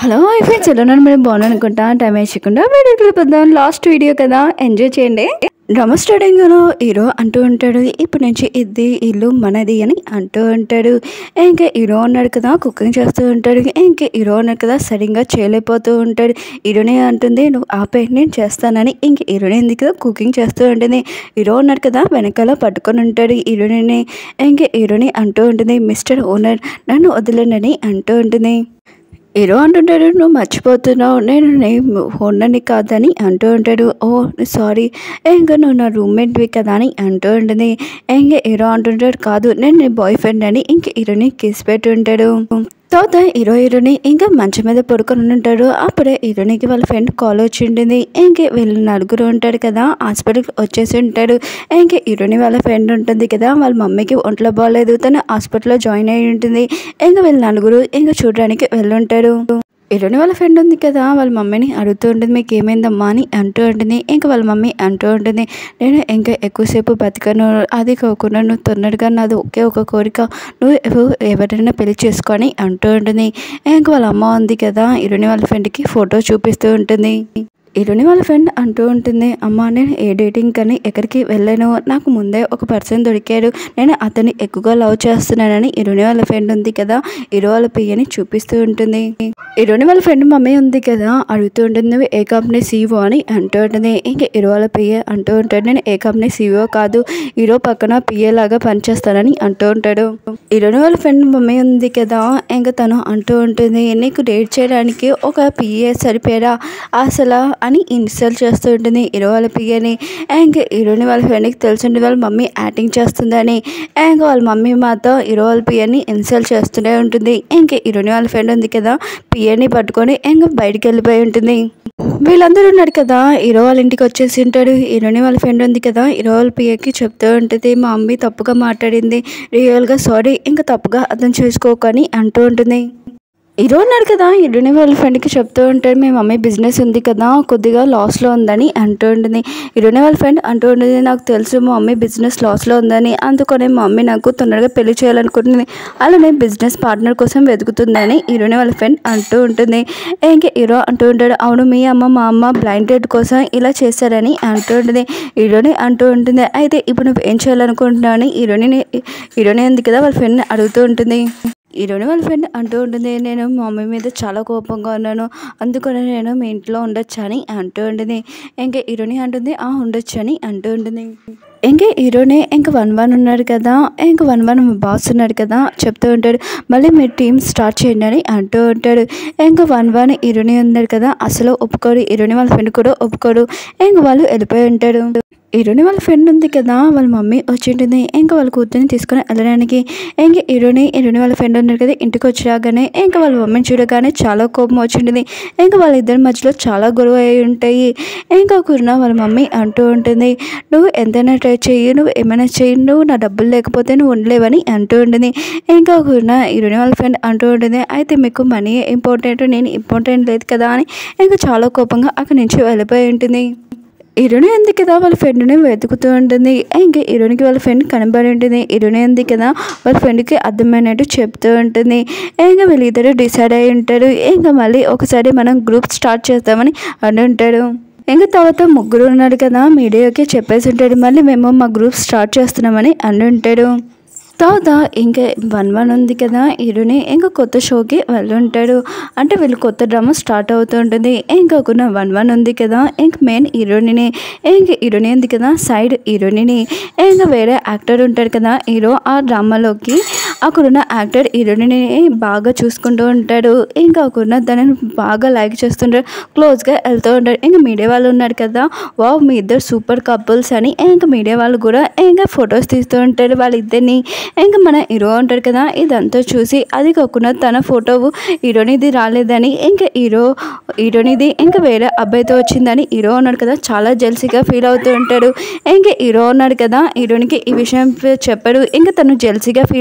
hello friends ఎలా ఉన్నారు మీరు బాగున్నాను అనుకుంటా టైం వేయకుండా వీడియోకి వెళ్ళిపోదాం లాస్ట్ వీడియో కదా ఎంజాయ్ చేయండి డ్రామా స్టార్టింగ్లో హీరో అంటూ ఉంటాడు ఇప్పటి నుంచి ఇది ఇల్లు మనది అని అంటూ ఉంటాడు ఇంకా హీరో ఉన్నాడు కదా కుకింగ్ చేస్తూ ఉంటాడు ఇంకా హీరో ఉన్నాడు కదా సరిగ్గా చేయలేకపోతూ ఉంటాడు హీరోనే అంటుంది నువ్వు ఆపే నేను చేస్తానని ఇంక హీరోనే ఉంది కదా కుకింగ్ చేస్తూ ఉంటుంది హీరో ఉన్నాడు కదా వెనకాల పట్టుకొని ఉంటాడు హీరోని ఇంకా హీరోని అంటూ ఉంటుంది మిస్టర్ ఓనర్ నన్ను వదిలేనని అంటూ ఉంటుంది హీరో అంటుంటాడు నువ్వు మర్చిపోతున్నావు నేను నేను ఉన్నని కాదని అంటూ ఉంటాడు ఓ సారీ ఇంకా నువ్వు నా రూమ్మేట్వి కదా అని అంటూ ఉంటుంది ఇంకా హీరో అంటుంటాడు కాదు నేను నీ బాయ్ ఫ్రెండ్ అని ఇంక హీరోని కిస్ పెట్టి ఉంటాడు తర్వాత హీరో హీరోని ఇంకా మంచం మీద పడుకొని ఉంటాడు అప్పుడే హీరోనికి వాళ్ళ ఫ్రెండ్ కాల్ వచ్చి ఉంటుంది ఇంక వీళ్ళు నలుగురు ఉంటాడు కదా హాస్పిటల్కి వచ్చేసి ఉంటాడు ఇంక హీరోని వాళ్ళ ఫ్రెండ్ ఉంటుంది కదా వాళ్ళ మమ్మీకి ఒంట్లో బాగాలేదు తను హాస్పిటల్లో జాయిన్ అయి ఉంటుంది ఇంకా వీళ్ళు నలుగురు ఇంకా చూడడానికి వెళ్ళుంటాడు హీరోని వాళ్ళ ఫ్రెండ్ ఉంది కదా వాళ్ళ మమ్మీని అడుగుతూ ఉంటుంది మీకు ఏమైందమ్మా అని అంటూ ఉంటుంది ఇంకా వాళ్ళ మమ్మీ అంటూ ఉంటుంది నేను ఇంకా ఎక్కువసేపు బతకను అది కాకుండా నువ్వు తొందరగా నాది ఒకే ఒక కోరిక నువ్వు ఎవ- ఎవరైనా పెళ్లి చేసుకొని అంటూ ఉంటుంది ఇంకా వాళ్ళ అమ్మ ఉంది కదా హీరోని వాళ్ళ ఫ్రెండ్కి ఫోటో చూపిస్తూ ఉంటుంది హీరోని వాళ్ళ ఫ్రెండ్ అంటూ ఉంటుంది అమ్మ నేను ఏ డేటింగ్ కానీ ఎక్కడికి వెళ్ళాను నాకు ముందే ఒక పర్సన్ దొరికాడు నేను అతన్ని ఎక్కువగా లవ్ చేస్తున్నానని హీరోని వాళ్ళ ఫ్రెండ్ ఉంది కదా హీరో వాళ్ళ పియ్యని చూపిస్తూ ఉంటుంది హీరోని వాళ్ళ ఫ్రెండ్ మమ్మీ ఉంది కదా అడుగుతూ ఉంటుంది "నువ్వు ఏ కంపెనీ సీఓ అని అంటూ ఉంటుంది ఇంకా హీరో వాళ్ళ పియ్య అంటూ ఉంటాడు నేను ఏ కంపెనీ సీఓ కాదు హీరో పక్కన పిఏ లాగా పనిచేస్తానని అంటూ ఉంటాడు హీరోని వాళ్ళ ఫ్రెండ్ మమ్మీ ఉంది కదా ఇంకా తను అంటూ ఉంటుంది నీకు డేట్ చేయడానికి ఒక పిఏ సరిపోయారా అసలు అని ఇన్స్టాల్ చేస్తూ ఉంటుంది హీరో వాళ్ళ పియ్యని ఇంకా హీరోని వాళ్ళ ఫ్రెండ్కి తెలిసింది వాళ్ళ మమ్మీ యాక్టింగ్ చేస్తుందని ఇంకా వాళ్ళ మమ్మీ మాతో హీరో వాళ్ళ పియ్యని ఇన్స్టాల్ చేస్తూనే ఉంటుంది ఇంకా హీరోని వాళ్ళ ఫ్రెండ్ ఉంది కదా పియ్యని పట్టుకొని ఇంకా బయటికి వెళ్ళిపోయి ఉంటుంది వీళ్ళందరూ ఉన్నారు కదా హీరో వాళ్ళ ఇంటికి వచ్చేసి ఉంటాడు హీరోని వాళ్ళ ఫ్రెండ్ ఉంది కదా హీరో వాళ్ళ పియ్యకి చెప్తూ ఉంటుంది మా మమ్మీ తప్పుగా మాట్లాడింది రియల్గా సారీ ఇంకా తప్పుగా అర్థం చేసుకోకని అంటూ ఉంటుంది హీరో ఉన్నాడు కదా హీరోని వాళ్ళ ఫ్రెండ్కి చెప్తూ ఉంటాడు మీ మమ్మీ బిజినెస్ ఉంది కదా కొద్దిగా లాస్లో ఉందని అంటూ ఉంటుంది హీరోని వాళ్ళ ఫ్రెండ్ అంటూ ఉంటుంది నాకు తెలుసు మా మమ్మీ బిజినెస్ లాస్లో ఉందని అందుకనే మా మమ్మీ నాకు తొందరగా పెళ్లి చేయాలనుకుంటుంది అలానే బిజినెస్ పార్ట్నర్ కోసం వెతుకుతుందని హీరోని వాళ్ళ ఫ్రెండ్ అంటూ ఉంటుంది ఇంకా హీరో అంటూ ఉంటాడు అవును మీ అమ్మ మా అమ్మ బ్లైండ్ డేట్ కోసం ఇలా చేశారని అంటూ ఉంటుంది హీరోని అంటూ ఉంటుంది అయితే ఇప్పుడు నువ్వు ఏం చేయాలనుకుంటున్నావు అని హీరోని హీరోని ఉంది కదా వాళ్ళ ఫ్రెండ్ని అడుగుతూ ఉంటుంది హీరోని వాళ్ళ ఫ్రెండ్ అంటూ ఉంటుంది నేను మా మమ్మీ మీద చాలా కోపంగా ఉన్నాను అందుకని నేను మీ ఇంట్లో ఉండొచ్చు అని అంటూ ఉంటుంది ఇంకా హీరోని అంటుంది ఆ ఉండొచ్చు అని అంటూ ఉంటుంది ఇంకా హీరోనే ఇంకా వన్ వన్ ఉన్నాడు కదా ఇంకా వన్ వన్ బాస్ ఉన్నాడు కదా చెప్తూ ఉంటాడు మళ్ళీ మీరు టీం స్టార్ట్ చేయండి అని అంటూ ఉంటాడు ఇంకా వన్ వన్ హీరోని ఉన్నాడు కదా అసలు ఒప్పుకోడు హీరోని వాళ్ళ ఫ్రెండ్ కూడా ఒప్పుకోడు ఇంకా వాళ్ళు వెళ్ళిపోయి ఉంటాడు హీరోని వాళ్ళ ఫ్రెండ్ ఉంది కదా వాళ్ళ మమ్మీ వచ్చి ఉంటుంది ఇంకా వాళ్ళ కూతుర్ని తీసుకొని వెళ్ళడానికి ఇంకా హీరోని హీరోని వాళ్ళ ఫ్రెండ్ ఉన్నారు కదా ఇంటికి వచ్చాగానే ఇంకా వాళ్ళ మమ్మీని చూడగానే చాలా కోపం వచ్చింటుంది ఇంకా వాళ్ళిద్దరి మధ్యలో చాలా గొడవ అయి ఉంటాయి ఇంకా కుర్న వాళ్ళ మమ్మీ అంటూ ఉంటుంది నువ్వు ఎంతైనా ట్రై చెయ్యి నువ్వు ఏమైనా చెయ్యి నువ్వు నా డబ్బులు లేకపోతే నువ్వు ఉండలేవని అంటూ ఉంటుంది ఇంకా కుర్న హీరోని వాళ్ళ ఫ్రెండ్ అంటూ ఉంటుంది అయితే మీకు మనీ ఇంపార్టెంట్ నేను ఇంపార్టెంట్ లేదు కదా అని ఇంకా చాలా కోపంగా అక్కడి నుంచి వెళ్ళిపోయి ఉంటుంది హీరోని ఉంది కదా వాళ్ళ ఫ్రెండ్ని వెతుకుతూ ఉంటుంది ఇంకా హీరోనికి వాళ్ళ ఫ్రెండ్ కనబడి ఉంటుంది హీరోని ఉంది కదా వాళ్ళ ఫ్రెండ్కి అర్థమైనట్టు చెప్తూ ఉంటుంది ఇంకా వీళ్ళిద్దరు డిసైడ్ అయి ఉంటారు ఇంకా మళ్ళీ ఒకసారి మనం గ్రూప్ స్టార్ట్ చేద్దామని అని ఉంటాడు ఇంకా తర్వాత ముగ్గురు ఉన్నాడు కదా మీడియాకి చెప్పేసి ఉంటాడు మళ్ళీ మేము మా గ్రూప్ స్టార్ట్ చేస్తున్నామని అని ఉంటాడు తర్వాత ఇంకా వన్ వన్ ఉంది కదా హీరోని ఇంకా కొత్త షోకి వెళ్ళుంటాడు అంటే వీళ్ళు కొత్త డ్రామా స్టార్ట్ అవుతూ ఉంటుంది ఇంకా ఒక వన్ వన్ ఉంది కదా ఇంక మెయిన్ హీరోని ఇంకా హీరోని ఉంది కదా సైడ్ హీరోని ఇంకా వేరే యాక్టర్ ఉంటాడు కదా హీరో ఆ డ్రామాలోకి అక్కడున్న యాక్టర్ హీరోని బాగా చూసుకుంటూ ఉంటాడు ఇంకా అక్కడున్న తనని బాగా లైక్ చేస్తుంటాడు క్లోజ్గా వెళ్తూ ఉంటాడు ఇంకా మీడియా వాళ్ళు ఉన్నారు కదా వావ్ మీ ఇద్దరు సూపర్ కపుల్స్ అని ఇంకా మీడియా వాళ్ళు కూడా ఇంకా ఫొటోస్ తీస్తూ ఉంటారు వాళ్ళిద్దరిని ఇంకా మన హీరో ఉంటాడు కదా ఇదంతా చూసి అది కాకుండా తన ఫోటో హీరోనిది రాలేదని ఇంకా హీరో హీరోనిది ఇంకా వేరే అబ్బాయితో వచ్చిందని హీరో ఉన్నాడు కదా చాలా జెల్సీగా ఫీల్ అవుతూ ఉంటాడు ఇంకా హీరో ఉన్నాడు కదా హీరోనికి ఈ విషయం చెప్పాడు ఇంకా తను జెల్సీగా ఫీల్ అవుతున్నాడు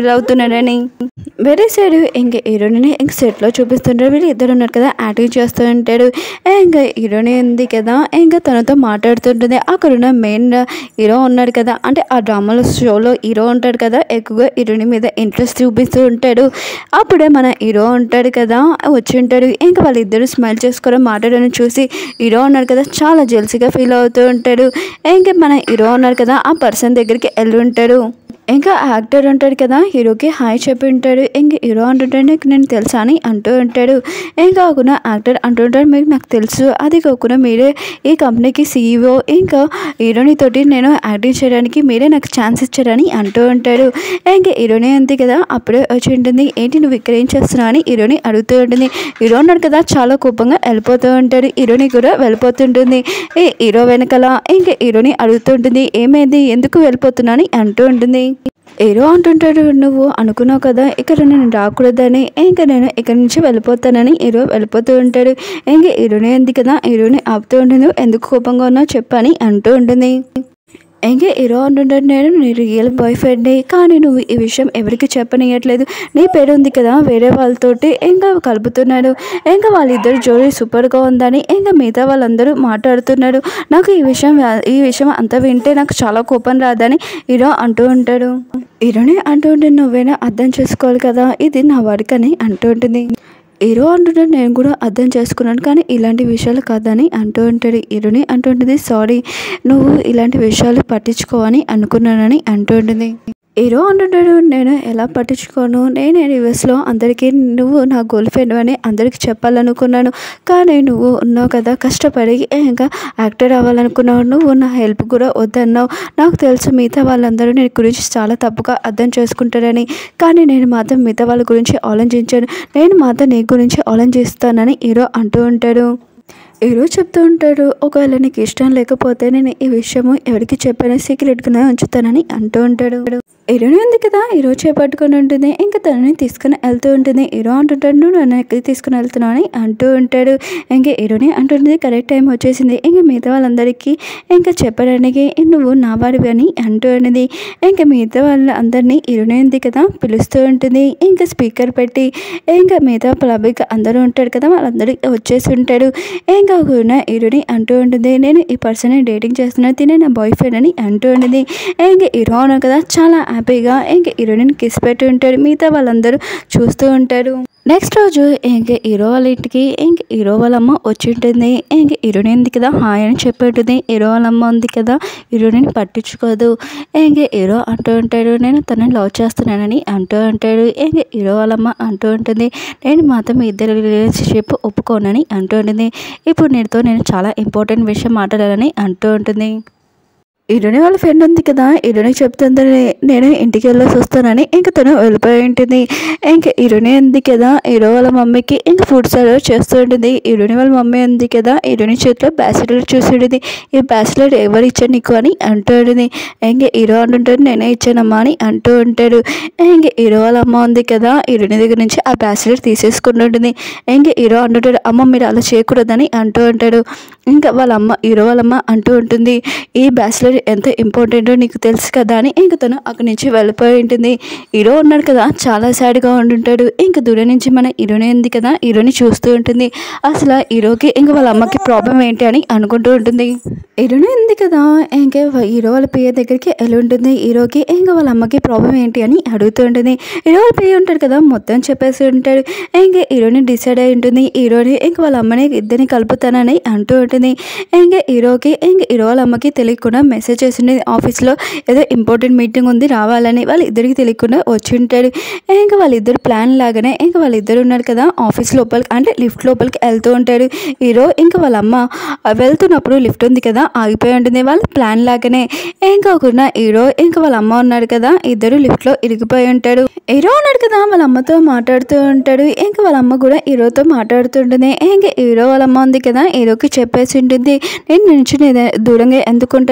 చేస్తున్నాడని వేరే సైడ్ ఇంక హీరోని ఇంక సెట్లో చూపిస్తుంటాడు వీళ్ళు ఇద్దరు ఉన్నారు కదా యాక్టింగ్ చేస్తూ ఉంటాడు ఇంకా హీరోని ఉంది కదా ఇంకా తనతో మాట్లాడుతుంటుంది అక్కడ ఉన్న మెయిన్ హీరో ఉన్నాడు కదా అంటే ఆ డ్రామాలో షోలో హీరో ఉంటాడు కదా ఎక్కువగా హీరోని మీద ఇంట్రెస్ట్ చూపిస్తూ ఉంటాడు అప్పుడే మన హీరో ఉంటాడు కదా వచ్చి ఉంటాడు ఇంకా వాళ్ళిద్దరు స్మైల్ చేసుకోవడం మాట్లాడడం చూసి హీరో ఉన్నాడు కదా చాలా జెల్సీగా ఫీల్ అవుతూ ఉంటాడు ఇంకా మన హీరో ఉన్నారు కదా ఆ పర్సన్ దగ్గరికి వెళ్ళి ఉంటాడు ఇంకా యాక్టర్ ఉంటాడు కదా హీరోకి హాయ్ చెప్పి ఉంటాడు ఇంక హీరో అంటుంటాడు నీకు నేను తెలుసా అని అంటూ ఉంటాడు ఇంకా కాకుండా యాక్టర్ అంటుంటాడు మీకు నాకు తెలుసు అది కాకుండా మీరే ఈ కంపెనీకి సీఈఓ ఇంకా హీరోని తోటి నేను యాక్టింగ్ చేయడానికి మీరే నాకు ఛాన్స్ ఇచ్చారని అంటూ ఉంటాడు ఇంకా హీరోని అంతే కదా అప్పుడే వచ్చి ఉంటుంది ఏంటి నువ్వు ఇక్కడ ఏం చేస్తున్నావు అని హీరోని అడుగుతూ ఉంటుంది హీరో ఉన్నాడు కదా చాలా కోపంగా వెళ్ళిపోతూ ఉంటాడు హీరోని కూడా వెళ్ళిపోతుంటుంది ఈ హీరో వెనకాల ఇంకా హీరోని అడుగుతుంటుంది ఏమైంది ఎందుకు వెళ్ళిపోతున్నా అని అంటూ ఉంటుంది హీరో అంటుంటాడు నువ్వు అనుకున్నావు కదా ఇక్కడ నేను రాకూడదని ఇంకా నేను ఇక్కడి నుంచి వెళ్ళిపోతానని హీరో వెళ్ళిపోతూ ఉంటాడు ఇంకా హీరోనే ఉంది కదా హీరోని ఆపుతూ ఉంటుంది "నువ్వు ఎందుకు కోపంగా ఉన్నావు చెప్పని అంటూ ఉంటుంది ఇంకా హీరో అంటుంటాడు నేను నీ రియల్ బాయ్ ఫ్రెండ్ని కానీ నువ్వు ఈ విషయం ఎవరికి చెప్పనియట్లేదు నీ పేరు ఉంది కదా వేరే వాళ్ళతోటి ఇంకా కలుపుతున్నాడు ఇంకా వాళ్ళిద్దరు జోడీ సూపర్గా ఉందని ఇంకా మిగతా వాళ్ళందరూ మాట్లాడుతున్నాడు నాకు ఈ విషయం ఈ విషయం అంతా వింటే నాకు చాలా కోపం రాదని హీరో అంటూ ఉంటాడు హీరోని అంటూ ఉంటే నువ్వైనా అర్థం చేసుకోవాలి కదా ఇది నా వర్క్ అని అంటూ ఉంటుంది హీరో అంటుంటాడు నేను కూడా అర్థం చేసుకున్నాను కానీ ఇలాంటి విషయాలు కాదని అంటూ ఉంటాడు హీరోని అంటుంటుంది సారీ నువ్వు ఇలాంటి విషయాలు పట్టించుకోవని అనుకున్నానని అంటూ ఉంటుంది హీరో అంటుంటాడు నేను ఎలా పట్టించుకోను నేను యూఎస్లో అందరికీ నువ్వు నా గోల్ ఫ్రెండ్ అని అందరికీ చెప్పాలనుకున్నాను కానీ నువ్వు ఉన్నావు కదా కష్టపడి ఇంకా యాక్టర్ అవ్వాలనుకున్నావు నువ్వు నా హెల్ప్ కూడా వద్దన్నావు నాకు తెలుసు మిగతా వాళ్ళందరూ నీ గురించి చాలా తప్పుగా అర్థం చేసుకుంటారని కానీ నేను మాత్రం మిగతా వాళ్ళ గురించి ఆలోచించాను నేను మాత్రం నీ గురించి ఆలోచిస్తానని హీరో అంటూ ఉంటాడు హీరో చెప్తూ ఉంటాడు ఒకవేళ నీకు ఇష్టం లేకపోతే నేను ఈ విషయము ఎవరికి చెప్పాను సీక్రెట్గానే ఉంచుతానని అంటూ ఉంటాడు హీరోని ఉంది కదా హీరో చేపట్టుకొని ఉంటుంది ఇంకా తనని తీసుకుని వెళ్తూ ఉంటుంది హీరో అంటుంటాడు నువ్వు నన్ను ఎక్కడికి తీసుకుని వెళ్తున్నావు అని అంటూ ఉంటాడు ఇంకా హీరోని అంటుంటుంది కరెక్ట్ టైం వచ్చేసింది ఇంకా మిగతా వాళ్ళందరికీ ఇంకా చెప్పడానికి నువ్వు నా వాడివి అని అంటూ ఉన్నది ఇంకా మిగతా వాళ్ళందరినీ హీరోని ఉంది కదా పిలుస్తూ ఉంటుంది ఇంకా స్పీకర్ పెట్టి ఇంకా మిగతా పబ్లిక్ అందరూ ఉంటాడు కదా వాళ్ళందరూ వచ్చేసి ఉంటాడు ఇంకా ఉన్న హీరోని అంటూ ఉంటుంది నేను ఈ పర్సన్ డేటింగ్ చేస్తున్నాను తినే నా బాయ్ ఫ్రెండ్ అని అంటూ ఉంటుంది ఇంకా హీరో ఉన్నాడు కదా చాలా హ్యాపీగా ఇంకా హీరోయిన్ కిస్ పెట్టి ఉంటాడు మిగతా వాళ్ళందరూ చూస్తూ ఉంటారు నెక్స్ట్ రోజు ఇంక హీరో వాళ్ళ ఇంటికి ఇంక హీరో వాళ్ళ అమ్మ వచ్చి ఉంటుంది ఇంక హీరోయిన్ ఉంది కదా హాయ్ అని చెప్పి ఉంటుంది హీరో వాళ్ళ అమ్మ ఉంది కదా హీరోయిన్ పట్టించుకోదు ఇంక హీరో అంటూ ఉంటాడు నేను తనని లవ్ చేస్తున్నానని అంటూ ఉంటాడు ఇంక హీరో వాళ్ళ అమ్మ అంటూ ఉంటుంది నేను మాత్రం మీ ఇద్దరు రిలేషన్షిప్ ఒప్పుకోనని అంటూ ఉంటుంది ఇప్పుడు నీతో నేను చాలా ఇంపార్టెంట్ విషయం మాట్లాడాలని అంటూ ఉంటుంది హీరోని వాళ్ళ ఫ్రెండ్ ఉంది కదా హీరోని చెప్తుంది నేను ఇంటికి వెళ్ళేసి వస్తానని ఇంక తను వెళ్ళిపోయి ఉంటుంది ఇంక హీరోని ఉంది కదా హీరో వాళ్ళ మమ్మీకి ఇంక ఫుడ్ సర్వ్ చేస్తూ ఉంటుంది హీరోని వాళ్ళ మమ్మీ ఉంది కదా హీరోని చేతిలో బ్యాసిలెట్ చూసి ఉంటుంది ఈ బ్యాసిలెట్ ఎవరు ఇచ్చారు నీకు అని అంటూ ఉంటుంది ఇంక హీరో అంటుంటాడు నేనే ఇచ్చానమ్మా అని అంటూ ఉంటాడు ఇంక హీరో వాళ్ళ అమ్మ ఉంది కదా హీరోని దగ్గర నుంచి ఆ బ్యాసిలెట్ తీసేసుకుంటూ ఉంటుంది ఇంక హీరో అంటుంటాడు అమ్మ మీరు అలా చేయకూడదని అంటూ ఉంటాడు ఇంకా వాళ్ళ అమ్మ హీరో వాళ్ళ అమ్మ అంటూ ఉంటుంది ఈ బ్యాచిలర్ ఎంత ఇంపార్టెంటో నీకు తెలుసు కదా అని ఇంక తను అక్కడి నుంచి వెళ్ళిపోయి ఉంటుంది హీరో ఉన్నాడు కదా చాలా సాడ్గా ఉండుంటాడు ఇంక దూరం నుంచి మన హీరోని ఉంది కదా హీరోని చూస్తూ ఉంటుంది అసలు హీరోకి ఇంక వాళ్ళ అమ్మకి ప్రాబ్లం ఏంటి అని అనుకుంటూ ఉంటుంది హీరోని ఉంది కదా ఇంకా హీరో వాళ్ళ పియ్య దగ్గరికి వెళ్ళి ఉంటుంది హీరోకి ఇంకా వాళ్ళ అమ్మకి ప్రాబ్లం ఏంటి అని అడుగుతూ ఉంటుంది హీరో వాళ్ళ పియ్య ఉంటాడు కదా మొత్తం చెప్పేసి ఉంటాడు ఇంకా హీరోని డిసైడ్ అయి ఉంటుంది హీరోని ఇంక వాళ్ళ అమ్మని ఇద్దరిని కలుపుతానని అంటూ ఉంటుంది ఇంకా హీరోకి ఇంక హీరో వాళ్ళ అమ్మకి తెలియకుండా మెసేజ్ చేసింది ఆఫీస్లో ఏదో ఇంపార్టెంట్ మీటింగ్ ఉంది రావాలని వాళ్ళ ఇద్దరికి తెలియకుండా వచ్చి ఉంటాడు ఇంకా వాళ్ళిద్దరు ప్లాన్ లాగానే ఇంకా వాళ్ళిద్దరు ఉన్నారు కదా ఆఫీస్ లోపలికి అంటే లిఫ్ట్ లోపలికి వెళ్తూ ఉంటాడు హీరో ఇంకా వాళ్ళ అమ్మ వెళ్తున్నప్పుడు లిఫ్ట్ ఉంది కదా ఆగిపోయి ఉంటుంది వాళ్ళ ప్లాన్ లాగానే ఇంకా ఒక హీరో ఇంకా వాళ్ళ అమ్మ ఉన్నాడు కదా ఇద్దరు లిఫ్ట్లో ఇరిగిపోయి ఉంటాడు హీరో ఉన్నాడు కదా వాళ్ళ అమ్మతో మాట్లాడుతూ ఉంటాడు ఇంకా వాళ్ళ అమ్మ కూడా హీరోతో మాట్లాడుతుంటుంది ఇంకా హీరో వాళ్ళ అమ్మ ఉంది కదా హీరోకి చెప్పేసి ఉంటుంది నేను నుంచి నీ ద- దూరంగా ఎందుకుంటానంటే నువ్వు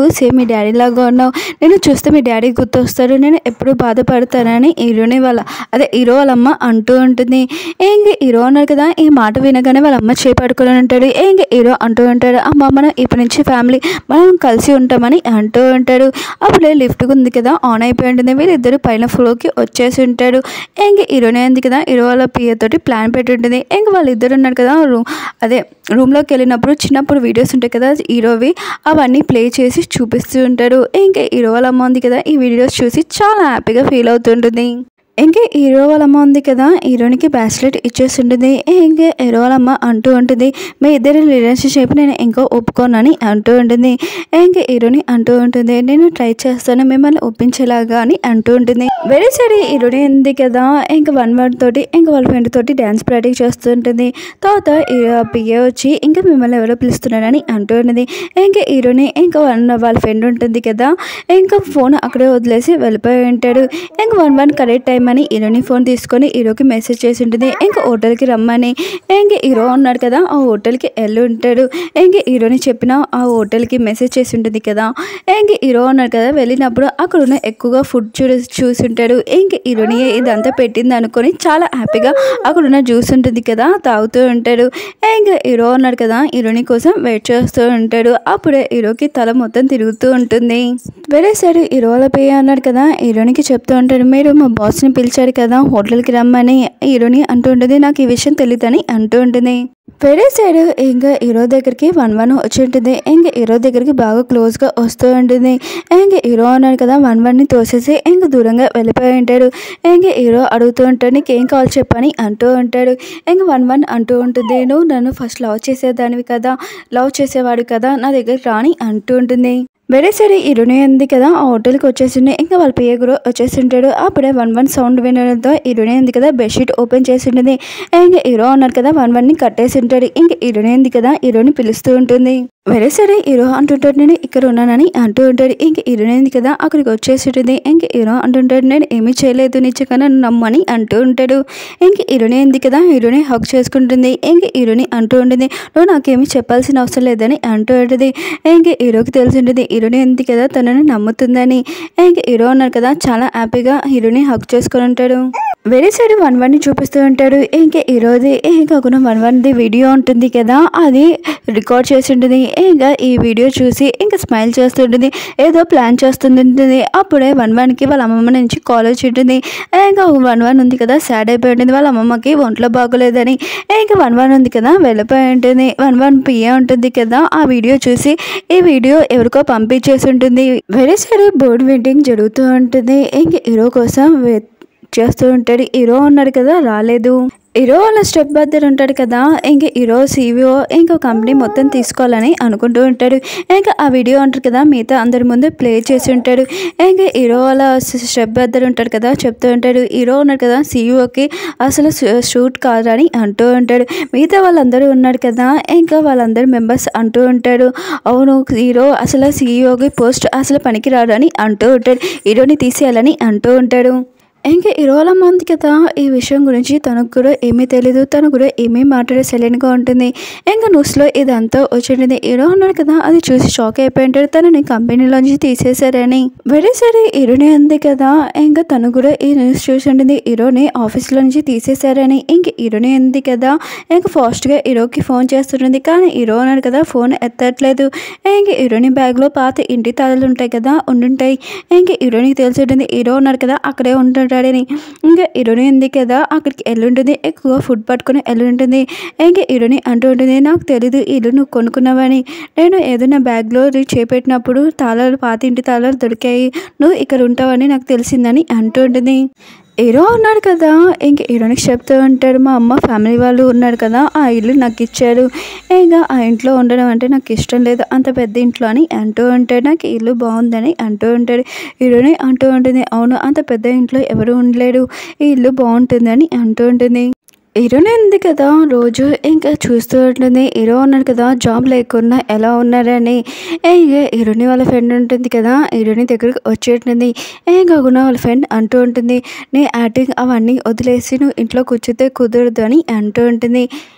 సేమ్ మీ డాడీ లాగా ఉన్నావు నేను చూస్తే మీ డాడీ గుర్తొస్తాడు నేను ఎప్పుడు బాధపడతానని హీరోని వాళ్ళ అదే హీరో వాళ్ళ అమ్మ అంటూ ఉంటుంది ఏంటి హీరో అన్నాడు కదా ఈ మాట వినగానే వాళ్ళ అమ్మ చేపడుకొని ఉంటాడు ఏంటి హీరో అంటూ ఉంటాడు అమ్మ మనం ఇప్పటి నుంచి ఫ్యామిలీ మనం కలిసి ఉంటామని అంటూ ఉంటాడు అప్పుడే లిఫ్ట్ ఉంది కదా ఆన్ అయిపోయి ఉంటుంది వీళ్ళిద్దరు పైన ఫ్లోర్కి వచ్చేసి ఉంటాడు ఇంక హీరోనే ఉంది కదా హీరో వాళ్ళ పియ తోటి ప్లాన్ పెట్టి ఉంటుంది ఇంక వాళ్ళిద్దరు ఉన్నారు కదా రూమ్ అదే రూమ్లోకి వెళ్ళినప్పుడు చిన్నప్పుడు వీడియోస్ ఉంటాయి కదా హీరోవి అవన్నీ ప్లే చేసి చూపిస్తూ ఉంటాడు ఇంకా హీరో వాళ్ళ అమ్మ ఉంది కదా ఈ వీడియోస్ చూసి చాలా హ్యాపీగా ఫీల్ అవుతుంటుంది ఇంకా హీరో వాళ్ళ అమ్మ ఉంది కదా హీరోనికి బ్రాస్లెట్ ఇచ్చేస్తుంటుంది ఇంకా హీరో వాళ్ళ అమ్మ అంటూ ఉంటుంది మీ ఇద్దరి రిలేషన్షిప్ నేను ఇంకా ఒప్పుకోనని అంటూ ఉంటుంది ఇంకా హీరోని అంటూ ఉంటుంది నేను ట్రై చేస్తాను మిమ్మల్ని ఒప్పించేలాగా అని అంటూ ఉంటుంది వెరీ సరే హీరోని ఉంది కదా ఇంకా వన్ వర్డ్ తోటి ఇంకా వాళ్ళ ఫ్రెండ్ తోటి డ్యాన్స్ ప్రాక్టీస్ చేస్తుంటుంది తర్వాత పిఏ వచ్చి ఇంకా మిమ్మల్ని ఎవరో పిలుస్తున్నారని అంటూ ఉంటుంది ఇంకా హీరోని ఇంకా వన్ వాళ్ళ ఫ్రెండ్ ఉంటుంది కదా ఇంకా ఫోన్ అక్కడే వదిలేసి వెళ్ళిపోయి ఉంటాడు ఇంకా వన్ వన్ కరెక్ట్ టైం అని హీరోని ఫోన్ తీసుకొని హీరోకి మెసేజ్ చేసి ఉంటుంది ఇంకా హోటల్కి రమ్మని ఇంకా హీరో ఉన్నాడు కదా ఆ హోటల్కి వెళ్ళి ఉంటాడు ఇంకా హీరోని చెప్పిన ఆ హోటల్కి మెసేజ్ చేసి ఉంటుంది కదా ఇంకా హీరో ఉన్నాడు కదా వెళ్ళినప్పుడు అక్కడ ఉన్న ఎక్కువగా ఫుడ్ చూ చూసి ఉంటాడు ఇంకా హీరోని ఇదంతా పెట్టింది అనుకొని చాలా హ్యాపీగా అక్కడ ఉన్న జ్యూస్ ఉంటుంది కదా తాగుతూ ఉంటాడు ఇంకా హీరో ఉన్నాడు కదా హీరోని కోసం వెయిట్ చేస్తూ ఉంటాడు అప్పుడే హీరోకి తల మొత్తం తిరుగుతూ ఉంటుంది వేరే సైడ్ హీరో వాళ్ళ పేయ అన్నాడు కదా హీరోనికి చెప్తూ ఉంటాడు మీరు మా బాస్ని పిలిచారు కదా హోటల్కి రమ్మని హీరోని అంటూ ఉంటుంది నాకు ఈ విషయం తెలియదని అంటూ ఉంటుంది వేరే సైడ్ ఇంకా హీరో దగ్గరికి వన్ వన్ వచ్చి ఉంటుంది ఇంకా హీరో దగ్గరికి బాగా క్లోజ్గా వస్తూ ఉంటుంది ఇంకా హీరో అన్నాడు కదా వన్ వన్ని తోసేసి ఇంకా దూరంగా వెళ్ళిపోయి ఉంటాడు ఇంకా హీరో అడుగుతూ ఉంటాడు నీకు ఏం కావాలి చెప్పని అంటూ ఉంటాడు ఇంకా వన్ వన్ అంటూ ఉంటుంది నువ్వు నన్ను ఫస్ట్ లవ్ చేసేదానివి కదా లవ్ చేసేవాడు కదా నా దగ్గరికి రాని అంటూ ఉంటుంది వేరే సరే హీరోనే ఉంది కదా ఆ హోటల్కి వచ్చేసిండే ఇంకా వాళ్ళ పియ్య కూడా వచ్చేసింటాడు అప్పుడే వన్ వన్ సౌండ్ వినడంతో హీరోనే ఉంది కదా బెడ్షీట్ ఓపెన్ చేసి ఉంటుంది ఇంకా హీరో అన్నారు కదా వన్ వన్ని కట్టేసి ఉంటాడు ఇంకా హీరోనే ఉంది కదా హీరోని పిలుస్తూ ఉంటుంది వేరే సరే హీరో అంటుంటాడు నేను ఇక్కడ ఉన్నానని అంటూ ఉంటాడు ఇంక హీరోనే ఉంది కదా అక్కడికి వచ్చేసి ఉంటుంది ఇంక హీరో అంటుంటాడు నేను ఏమీ చేయలేదు నిజంగా నన్ను నమ్మని అంటూ ఉంటాడు ఇంక హీరోనే ఉంది కదా హీరోని హక్ చేసుకుంటుంది ఇంక హీరోని అంటూ ఉంటుంది నువ్వు నాకేమీ చెప్పాల్సిన అవసరం లేదని అంటూ ఉంటుంది ఇంక హీరోకి తెలిసి ఉంటుంది హీరోని ఉంది కదా తనని నమ్ముతుందని ఇంక హీరో ఉన్నారు కదా చాలా హ్యాపీగా హీరోని హక్ చేసుకొని ఉంటాడు వేరే సైడ్ వన్ వన్ ని చూపిస్తూ ఉంటాడు ఇంకా హీరోది ఇంకా ఒక వన్ వన్ ది వీడియో ఉంటుంది కదా అది రికార్డ్ చేసి ఉంటుంది ఇంకా ఈ వీడియో చూసి ఇంకా స్మైల్ చేస్తుంటుంది ఏదో ప్లాన్ చేస్తుంటుంది అప్పుడే వన్ వన్కి వాళ్ళ అమ్మమ్మ నుంచి కాల్ వచ్చి ఉంటుంది ఇంకా వన్ వన్ ఉంది కదా సాడ్ అయిపోయి ఉంటుంది వాళ్ళ అమ్మమ్మకి ఒంట్లో బాగోలేదని ఇంకా వన్ వన్ ఉంది కదా వెళ్ళిపోయి ఉంటుంది వన్ వన్ పిఏ ఉంటుంది కదా ఆ వీడియో చూసి ఈ వీడియో ఎవరికో పంపించేసి ఉంటుంది వేరే సైడ్ బోర్డ్ మీటింగ్ జరుగుతూ ఉంటుంది ఇంక హీరో కోసం వె- చేస్తూ ఉంటాడు హీరో ఉన్నాడు కదా రాలేదు హీరో వాళ్ళ స్టెప్ బద్దర్ ఉంటాడు కదా ఇంకా హీరో సీవీఓ ఇంకా కంపెనీ మొత్తం తీసుకోవాలని అనుకుంటూ ఉంటాడు ఇంకా ఆ వీడియో ఉంటారు కదా మిగతా అందరి ముందు ప్లే చేసి ఉంటాడు ఇంకా హీరో వాళ్ళ స్టెప్ బద్దర్ ఉంటాడు కదా చెప్తూ ఉంటాడు హీరో ఉన్నాడు కదా సీఈఓకి అసలు షూట్ కాదని అంటూ ఉంటాడు మిగతా వాళ్ళందరూ ఉన్నాడు కదా ఇంకా వాళ్ళందరూ మెంబర్స్ అంటూ ఉంటాడు అవును హీరో అసలు సీఈఓకి పోస్ట్ అసలు పనికిరాడు అని అంటూ ఉంటాడు హీరోని తీసేయాలని అంటూ ఉంటాడు ఇంకా ఇరవై మంది కదా ఈ విషయం గురించి తనకు కూడా ఏమీ తెలీదు తను కూడా ఏమీ మాట్లాడే సైలెంట్గా ఉంటుంది ఇంకా న్యూస్లో ఇదంతా వచ్చింది హీరో ఉన్నాడు కదా అది చూసి షాక్ అయిపోయి ఉంటాడు తనని కంపెనీలోంచి తీసేశారని వెరీ సరే హీరోనే ఉంది కదా ఇంకా తను కూడా ఈ న్యూస్ చూసి ఉంటుంది హీరోని ఆఫీస్లో నుంచి తీసేశారని ఇంక హీరోనే ఉంది కదా ఇంకా ఫాస్ట్గా హీరోకి ఫోన్ చేస్తుంటుంది కానీ హీరో ఉన్నాడు కదా ఫోన్ ఎత్తట్లేదు ఇంక హీరోని బ్యాగ్లో పాత ఇంటి తాళాలు ఉంటాయి కదా ఉండుంటాయి ఇంక హీరోనికి తెలిసి ఉంటుంది హీరో ఉన్నాడు కదా అక్కడే ఉంటుంటాడని ఇంకా హీరోని ఉంది కదా అక్కడికి ఎల్లుంటుంది ఎక్కువ ఫుడ్ పట్టుకొని ఎల్లుంటుంది ఇంకా హీరోని అంటూ ఉంటుంది నాకు తెలీదు ఈ ఇల్లు నువ్వు కొనుక్కున్నావని నేను ఏదైనా బ్యాగ్లో రీ- చేపెట్టినప్పుడు తాళాలు పాత ఇంటి తాళాలు దొరికాయి నువ్వు ఇక్కడ ఉంటావని నాకు తెలిసిందని అంటూ ఉంటుంది హీరో ఉన్నాడు కదా ఇంక హీరోనికి చెప్తూ ఉంటాడు మా అమ్మ ఫ్యామిలీ వాళ్ళు ఉన్నారు కదా ఆ ఇల్లు నాకు ఇచ్చారు ఇంకా ఆ ఇంట్లో ఉండడం అంటే నాకు ఇష్టం లేదు అంత పెద్ద ఇంట్లో అని అంటూ ఉంటాడు నాకు ఈ ఇల్లు బాగుందని అంటూ ఉంటాడు హీరోని అంటూ ఉంటుంది అవును అంత పెద్ద ఇంట్లో ఎవరు ఉండలేరు ఈ ఇల్లు బాగుంటుందని అంటూ ఉంటుంది హీరోనే ఉంది కదా రోజు ఇంకా చూస్తూ ఉంటుంది హీరో ఉన్నాడు కదా జాబ్ లేకుండా ఎలా ఉన్నారని ఇంకా హీరోని వాళ్ళ ఫ్రెండ్ ఉంటుంది కదా హీరోని దగ్గరికి వచ్చి ఉంటుంది ఏం కాకుండా వాళ్ళ ఫ్రెండ్ అంటూ ఉంటుంది నీ యాక్టింగ్ అవన్నీ వదిలేసి నువ్వు ఇంట్లో కూర్చుతే కుదరదు అని అంటూ ఉంటుంది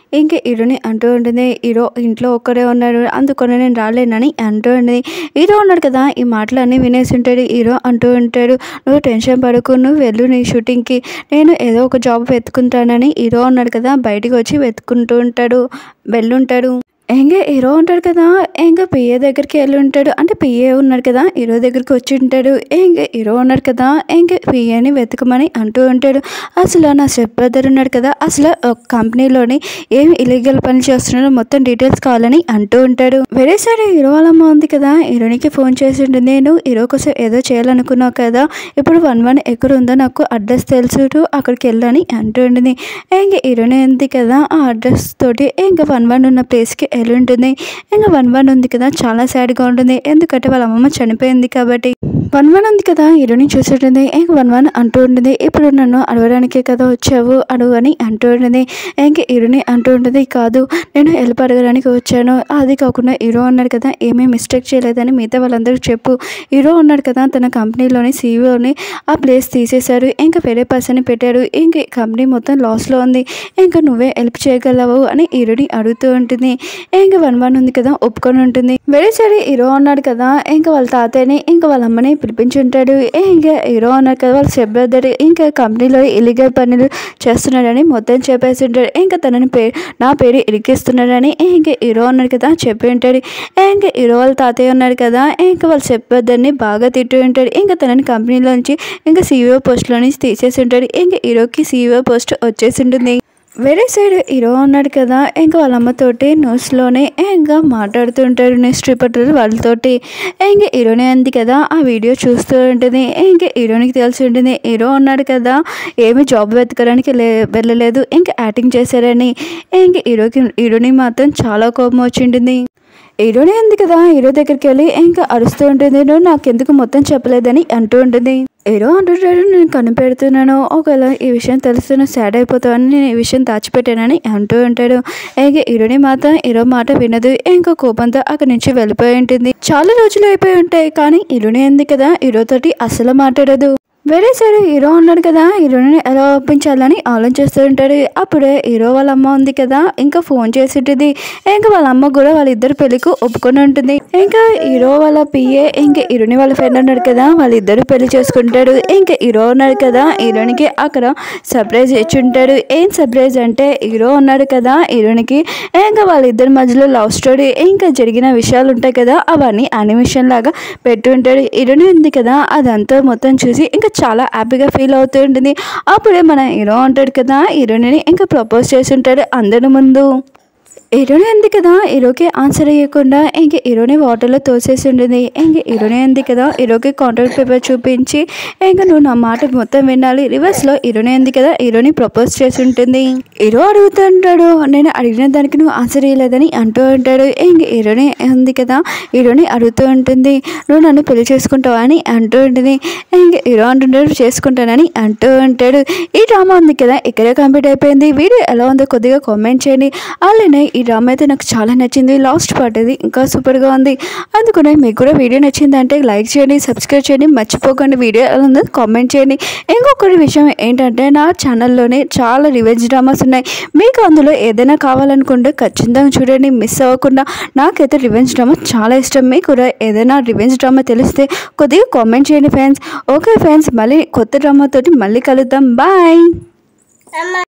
ఇంక హీరోని అంటూ ఉంటుంది హీరో ఇంట్లో ఒక్కడే ఉన్నాడు అందుకని నేను రాలేనని అంటూ ఉంటుంది హీరో ఉన్నాడు కదా ఈ మాటలన్నీ వినేసి ఉంటాడు హీరో అంటూ ఉంటాడు నువ్వు టెన్షన్ పడకు నువ్వు వెళ్ళు నీ షూటింగ్కి నేను ఏదో ఒక జాబ్ వెతుకుంటానని హీరో ఉన్నాడు కదా బయటికి వచ్చి వెతుకుంటూ ఉంటాడు వెళ్ళుంటాడు ఇంకా హీరో ఉంటాడు కదా ఇంకా పిఏ దగ్గరికి వెళ్ళి ఉంటాడు అంటే పిఏ ఉన్నాడు కదా హీరో దగ్గరికి వచ్చి ఉంటాడు ఇంకా హీరో ఉన్నాడు కదా ఇంకా పిఏని వెతకమని అంటూ ఉంటాడు అసలు నా స్టెప్ బ్రదర్ ఉన్నాడు కదా అసలు ఒక కంపెనీలోని ఏమి ఇలీగల్ పని చేస్తున్నాడో మొత్తం డీటెయిల్స్ కావాలని అంటూ ఉంటాడు వేరే సైడ్ హీరో వాళ్ళమ్మ ఉంది కదా హీరోనికి ఫోన్ చేసి ఉంటుంది నేను హీరో కోసం ఏదో చేయాలనుకున్నావు కదా ఇప్పుడు వన్ వన్ ఎక్కడ ఉందో నాకు అడ్రస్ తెలుసు అక్కడికి వెళ్ళని అంటూ ఉంటుంది ఇంకా హీరోని ఉంది కదా ఆ అడ్రస్ తోటి ఇంకా వన్ వన్ ఉన్న ప్లేస్కి వెళ్ళి ఉంటుంది ఇంకా వన్ వన్ ఉంది కదా చాలా సాడ్గా ఉంటుంది ఎందుకంటే వాళ్ళ అమ్మమ్మ చనిపోయింది కాబట్టి వన్ వన్ ఉంది కదా హీరోని చూస్తుంటుంది ఇంక వన్ వన్ అంటూ ఉంటుంది ఇప్పుడు నన్ను అడగడానికే కదా వచ్చావు అడుగు అని అంటూ ఉంటుంది ఇంక హీరోని అంటూ ఉంటుంది కాదు నేను హెల్ప్ అడగడానికి వచ్చాను అది కాకుండా హీరో అన్నాడు కదా ఏమీ మిస్టేక్ చేయలేదని మిగతా వాళ్ళందరూ చెప్పు హీరో ఉన్నాడు కదా తన కంపెనీలోని సీఈఓని ఆ ప్లేస్ తీసేశారు ఇంకా వేరే పర్సన్ పెట్టారు ఇంక కంపెనీ మొత్తం లాస్లో ఉంది ఇంకా నువ్వే హెల్ప్ చేయగలవు అని హీరోని అడుగుతూ ఉంటుంది ఇంకా వన్ వన్ ఉంది కదా ఒప్పుకొని ఉంటుంది వేరే సైడ్ హీరో ఉన్నాడు కదా ఇంకా వాళ్ళ తాతయ్యని ఇంకా వాళ్ళ అమ్మని పిలిపించుంటాడు ఇంకా హీరో ఉన్నాడు కదా వాళ్ళ స్టెప్ బ్రదర్ ఇంకా కంపెనీలో ఇల్లీగల్ పనులు చేస్తున్నాడని మొత్తం చెప్పేసి ఉంటాడు ఇంకా తనని పే నా పేరు ఇరికిస్తున్నాడని ఇంకా హీరో ఉన్నాడు కదా చెప్పి ఉంటాడు ఇంకా హీరో వాళ్ళ తాతయ్య ఉన్నాడు కదా ఇంకా వాళ్ళ స్టెప్ బ్రదర్ని బాగా తిట్టు ఉంటాడు ఇంకా తనని కంపెనీలోంచి ఇంకా సీఈఓ పోస్ట్లో నుంచి తీసేసి ఉంటాడు ఇంకా హీరోకి సీఈఓ పోస్ట్ వచ్చేసి ఉంటుంది వేరే సైడ్ హీరో ఉన్నాడు కదా ఇంకా వాళ్ళ అమ్మతోటి న్యూస్లోనే ఇంకా మాట్లాడుతుంటాడు న్యూస్ రిపోర్టర్ వాళ్ళతోటి ఇంకా హీరోనే అంది కదా ఆ వీడియో చూస్తూ ఉంటుంది ఇంకా హీరోనికి తెలిసి ఉంటుంది హీరో ఉన్నాడు కదా ఏమి జాబ్ వెతకడానికి లే వెళ్ళలేదు ఇంకా యాక్టింగ్ చేశారని ఇంకా హీరోకి హీరోని మాత్రం చాలా కోపం వచ్చి ఉంటుంది హీరోనే ఉంది కదా హీరో దగ్గరికి వెళ్ళి ఇంకా అరుస్తూ ఉంటుంది నువ్వు నాకెందుకు మొత్తం చెప్పలేదని అంటూ ఉంటుంది హీరో అంటుంటాడు నేను కనిపెడుతున్నాను ఒకవేళ ఈ విషయం తెలుస్తున్న సాడ్ అయిపోతావని నేను ఈ విషయం దాచిపెట్టానని అంటూ ఉంటాడు ఇంకా హీరోని మాత్రం హీరో మాట వినదు ఇంకా కోపంతో అక్కడి నుంచి వెళ్ళిపోయి ఉంటుంది చాలా రోజులు అయిపోయి ఉంటాయి కానీ హీరోని ఉంది కదా హీరో తోటి అసలు మాట్లాడదు వేరే సరే హీరో ఉన్నాడు కదా హీరోని ఎలా ఒప్పించాలని ఆలోచిస్తూ ఉంటాడు అప్పుడే హీరో వాళ్ళ అమ్మ ఉంది కదా ఇంకా ఫోన్ చేసి ఉంటుంది ఇంకా వాళ్ళ అమ్మ కూడా వాళ్ళిద్దరు పెళ్లికి ఒప్పుకొని ఉంటుంది ఇంకా హీరో వాళ్ళ పిఏ ఇంకా హీరోని వాళ్ళ ఫ్రెండ్ ఉన్నాడు కదా వాళ్ళిద్దరు పెళ్లి చేసుకుంటాడు ఇంకా హీరో ఉన్నాడు కదా హీరోనికి అక్కడ సర్ప్రైజ్ ఇచ్చి ఉంటాడు ఏం సర్ప్రైజ్ అంటే హీరో ఉన్నాడు కదా హీరోనికి ఇంకా వాళ్ళిద్దరి మధ్యలో లవ్ స్టోరీ ఇంకా జరిగిన విషయాలు ఉంటాయి కదా అవన్నీ అనిమేషన్ లాగా పెట్టి ఉంటాడు హీరోని ఉంది కదా అదంతా మొత్తం చూసి ఇంకా చాలా హ్యాపీగా ఫీల్ అవుతూ ఉంటుంది అప్పుడే మన హీరో ఉంటాడు కదా హీరోని ఇంకా ప్రపోజ్ చేసి ఉంటాడు అందరి ముందు హీరోనే ఉంది కదా హీరోకి ఆన్సర్ ఇవ్వకుండా ఇంక హీరోని వాటర్లో తోసేసి ఉంటుంది ఇంక హీరోనే ఉంది కదా హీరోకి కాంట్రాక్ట్ పేపర్ చూపించి ఇంకా నువ్వు నా మాట మొత్తం వినాలి రివర్స్లో హీరోనే ఉంది కదా హీరోని ప్రపోజ్ చేసి ఉంటుంది హీరో అడుగుతుంటాడు నేను అడిగిన దానికి నువ్వు ఆన్సర్ ఇవ్వలేదని అంటూ ఉంటాడు ఇంక హీరోనే ఉంది కదా హీరోని అడుగుతూ ఉంటుంది నువ్వు నన్ను పెళ్లి చేసుకుంటావా అని అంటూ ఉంటుంది ఇంక హీరో అంటుంటాడు చేసుకుంటానని అంటూ ఉంటాడు ఈ డ్రామా ఉంది కదా ఇక్కడే కంప్లీట్ అయిపోయింది వీడియో ఎలా ఉందో కొద్దిగా కామెంట్ చేయండి అలానే ఈ డ్రామా అయితే నాకు చాలా నచ్చింది లాస్ట్ పార్ట్ అది ఇంకా సూపర్గా ఉంది అందుకనే మీకు కూడా వీడియో నచ్చిందంటే లైక్ చేయండి సబ్స్క్రైబ్ చేయండి మర్చిపోకండి వీడియో ఎలా ఉందో కామెంట్ చేయండి ఇంకొకటి విషయం ఏంటంటే నా ఛానల్లోనే చాలా రివెంజ్ డ్రామాస్ ఉన్నాయి మీకు అందులో ఏదైనా కావాలనుకుంటే ఖచ్చితంగా చూడండి మిస్ అవ్వకుండా నాకైతే రివెంజ్ డ్రామా చాలా ఇష్టం మీకు కూడా ఏదైనా రివెంజ్ డ్రామా తెలిస్తే కొద్దిగా కామెంట్ చేయండి ఫ్రెండ్స్ ఓకే ఫ్రెండ్స్ మళ్ళీ కొత్త డ్రామాతోటి మళ్ళీ కలుద్దాం బాయ్